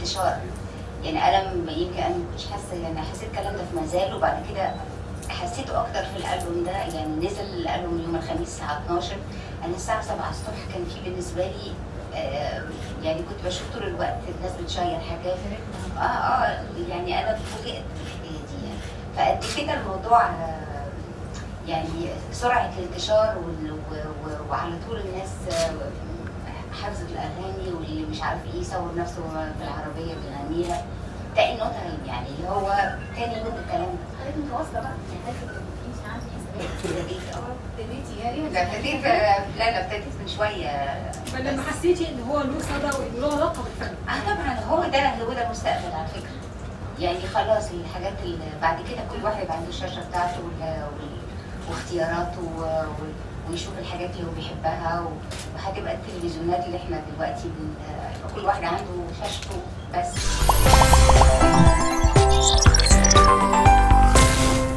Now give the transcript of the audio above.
انتشار يعني انا م- يمكن انا ما كنتش حاسه يعني حسيت الكلام ده في مازال وبعد كده حسيته اكتر في الالبوم ده يعني نزل الالبوم يوم الخميس الساعه 12 انا الساعه 7 الصبح كان في بالنسبه لي آه، يعني كنت بشوف طول الوقت الناس بتشير حاجات اه اه يعني انا فوجئت بالحكايه دي يعني فقد كده الموضوع آه، يعني سرعه الانتشار وال- و- و- وعلى طول الناس آه، حافظه الاغاني واللي مش عارف ايه يصور نفسه في العربيه بيغنيها تاني نوت يعني اللي هو تاني نوت الكلام ده حضرتك متواصله بقى يعني حضرتك مش عندي حسابات ابتديت اه ابتديتي يعني لا ابتديت لا لا ابتديت من شويه فلما حسيتي ان هو له صدى وانه له علاقه بالفن اه طبعا هو ده هو ده المستقبل على فكره يعني خلاص الحاجات اللي بعد كده كل واحد يبقى عنده الشاشه بتاعته وال- وال- واختياراته و- و- ويشوف الحاجات اللي هو بيحبها و- وهتبقى التلفزيونات اللي احنا دلوقتي بن- كل واحد عنده شاشته بس